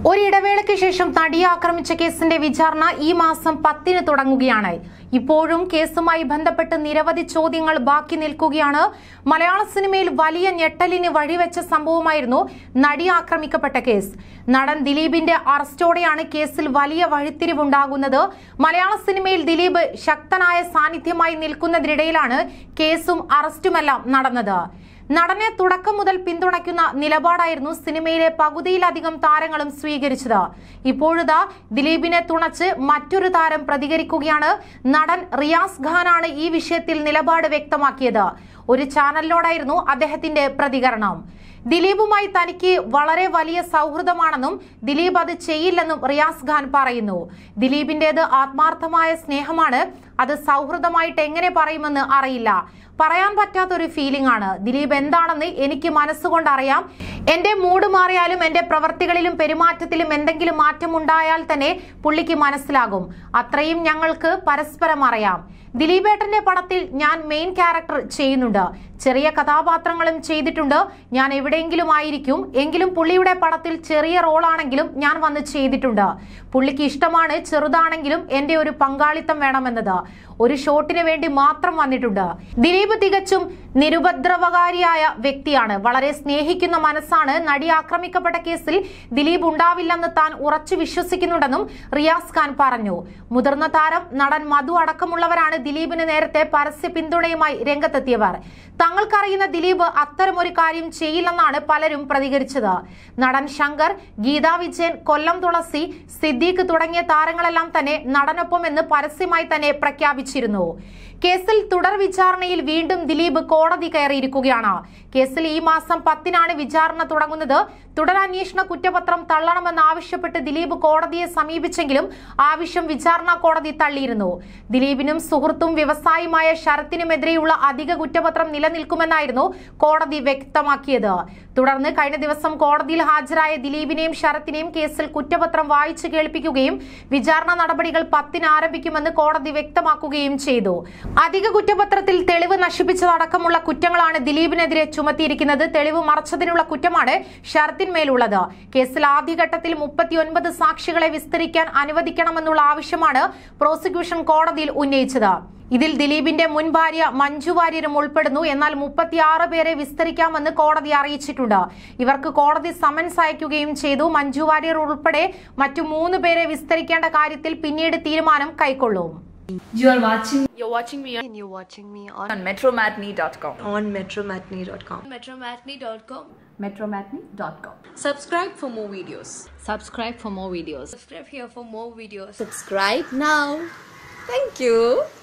ഒരിടവേളയ്ക്ക് ശേഷം നടിയെ ആക്രമിച്ച കേസിന്റെ വിചാരണ ഈ മാസം പത്തിന് തുടങ്ങുകയാണ് ഇപ്പോഴും കേസുമായി ബന്ധപ്പെട്ട് നിരവധി ചോദ്യങ്ങൾ ബാക്കി നിൽക്കുകയാണ് മലയാള സിനിമയിൽ വലിയ ഞെട്ടലിന് വഴിവെച്ച സംഭവമായിരുന്നു നടി ആക്രമിക്കപ്പെട്ട കേസ് നടൻ ദിലീപിന്റെ അറസ്റ്റോടെയാണ് കേസിൽ വലിയ വഴിത്തിരിവുണ്ടാകുന്നത് മലയാള സിനിമയിൽ ദിലീപ് ശക്തനായ സാന്നിധ്യമായി നിൽക്കുന്നതിനിടയിലാണ് കേസും അറസ്റ്റുമെല്ലാം നടന്നത് നടനെ തുടക്കം മുതൽ പിന്തുണയ്ക്കുന്ന നിലപാടായിരുന്നു സിനിമയിലെ പകുതിയിലധികം താരങ്ങളും സ്വീകരിച്ചത് ഇപ്പോഴിതാ ദിലീപിനെ തുണച്ച് മറ്റൊരു താരം പ്രതികരിക്കുകയാണ് നടൻ റിയാസ് ഖാനാണ് ഈ വിഷയത്തിൽ നിലപാട് വ്യക്തമാക്കിയത് ഒരു ചാനലിനോടായിരുന്നു അദ്ദേഹത്തിന്റെ പ്രതികരണം ദിലീപുമായി തനിക്ക് വളരെ വലിയ സൗഹൃദമാണെന്നും ദിലീപ് അത് ചെയ്യില്ലെന്നും റിയാസ് ഖാൻ പറയുന്നു ദിലീപിന്റേത് ആത്മാർത്ഥമായ സ്നേഹമാണ് അത് സൗഹൃദമായിട്ട് എങ്ങനെ പറയുമെന്ന് അറിയില്ല പറയാൻ പറ്റാത്തൊരു ഫീലിംഗ് ആണ് ദിലീപ് എന്താണെന്ന് എനിക്ക് മനസ്സുകൊണ്ട് അറിയാം എന്റെ മൂഡ് മാറിയാലും എന്റെ പ്രവർത്തികളിലും പെരുമാറ്റത്തിലും എന്തെങ്കിലും മാറ്റമുണ്ടായാൽ തന്നെ പുള്ളിക്ക് മനസ്സിലാകും അത്രയും ഞങ്ങൾക്ക് പരസ്പരം അറിയാം ദിലീപേട്ടന്റെ പടത്തിൽ ഞാൻ മെയിൻ ക്യാരക്ടർ ചെയ്യുന്നുണ്ട് ചെറിയ കഥാപാത്രങ്ങളും ചെയ്തിട്ടുണ്ട് ഞാൻ എവിടെയെങ്കിലും ആയിരിക്കും എങ്കിലും പുള്ളിയുടെ പടത്തിൽ ചെറിയ റോളാണെങ്കിലും ഞാൻ വന്ന് ചെയ്തിട്ടുണ്ട് പുള്ളിക്ക് ഇഷ്ടമാണ് ചെറുതാണെങ്കിലും എന്റെ ഒരു പങ്കാളിത്തം വേണമെന്നത് ഒരു ഷോട്ടിന് വേണ്ടി മാത്രം വന്നിട്ടുണ്ട് ദിലീപ് തികച്ചും നിരുപദ്രവകാരിയായ വ്യക്തിയാണ് വളരെ സ്നേഹിക്കുന്ന മനസ്സാണ് നടി ആക്രമിക്കപ്പെട്ട കേസിൽ ദിലീപ് ഉണ്ടാവില്ലെന്ന് താൻ ഉറച്ചു വിശ്വസിക്കുന്നുണ്ടെന്നും റിയാസ് ഖാൻ പറഞ്ഞു മുതിർന്ന താരം നടൻ മധു അടക്കമുള്ളവരാണ് ദിലീപിന് നേരത്തെ പരസ്യ പിന്തുണയുമായി രംഗത്തെത്തിയവർ തങ്ങൾക്കറിയുന്ന ദിലീപ് അത്തരമൊരു കാര്യം ചെയ്യില്ലെന്നാണ് പലരും പ്രതികരിച്ചത് നടൻ ശങ്കർ ഗീതാ വിജയൻ കൊല്ലം തുളസി സിദ്ദീഖ് തുടങ്ങിയ താരങ്ങളെല്ലാം തന്നെ നടനൊപ്പം എന്ന് പരസ്യമായി തന്നെ പ്രഖ്യാപിച്ചിരുന്നു കേസിൽ തുടർ വിചാരണയിൽ വീണ്ടും ദിലീപ് കോടതി കയറിയിരിക്കുകയാണ് കേസിൽ ഈ മാസം പത്തിനാണ് വിചാരണ തുടങ്ങുന്നത് തുടരന്വേഷണ കുറ്റപത്രം തള്ളണമെന്നാവശ്യപ്പെട്ട് ദിലീപ് കോടതിയെ സമീപിച്ചെങ്കിലും ആവശ്യം വിചാരണ കോടതി തള്ളിയിരുന്നു ദിലീപിനും സുഹൃത്തും വ്യവസായിയുമായ ശരത്തിനുമെതിരെയുള്ള അധിക കുറ്റപത്രം നിലനിൽക്കുമെന്നായിരുന്നു കോടതി വ്യക്തമാക്കിയത് തുടർന്ന് കഴിഞ്ഞ ദിവസം കോടതിയിൽ ഹാജരായ ദിലീപിനെയും ശരത്തിനെയും കേസിൽ കുറ്റപത്രം വായിച്ചു കേൾപ്പിക്കുകയും വിചാരണ നടപടികൾ പത്തിന് ആരംഭിക്കുമെന്ന് കോടതി വ്യക്തമാക്കുകയും ചെയ്തു അധിക കുറ്റപത്രത്തിൽ തെളിവ് നശിപ്പിച്ചതടക്കമുള്ള കുറ്റങ്ങളാണ് ദിലീപിനെതിരെ ചുമത്തിയിരിക്കുന്നത് തെളിവ് മറച്ചതിനുള്ള കുറ്റമാണ് ഷർത്തിന്മേലുള്ളത് കേസിൽ ആദ്യഘട്ടത്തിൽ മുപ്പത്തിയൊൻപത് സാക്ഷികളെ വിസ്തരിക്കാൻ അനുവദിക്കണമെന്നുള്ള ആവശ്യമാണ് പ്രോസിക്യൂഷൻ കോടതിയിൽ ഉന്നയിച്ചത് ഇതിൽ ദിലീപിന്റെ മുൻ ഭാര്യ മഞ്ജു വാര്യരും ഉൾപ്പെടുന്നു എന്നാൽ മുപ്പത്തിയാറ് പേരെ വിസ്തരിക്കാമെന്ന് കോടതി അറിയിച്ചിട്ടുണ്ട് ഇവർക്ക് കോടതി സമൻസ് അയക്കുകയും ചെയ്തു മഞ്ജു വാര്യർ ഉൾപ്പെടെ മറ്റു മൂന്ന് പേരെ വിസ്തരിക്കേണ്ട കാര്യത്തിൽ പിന്നീട് തീരുമാനം കൈക്കൊള്ളും You are watching You're watching me and you're watching me on, on metromatney.com. on metromatney.com. metromatney.com. Metromatney.com. Subscribe for more videos. Subscribe for more videos. Subscribe here for more videos. Subscribe now. Thank you.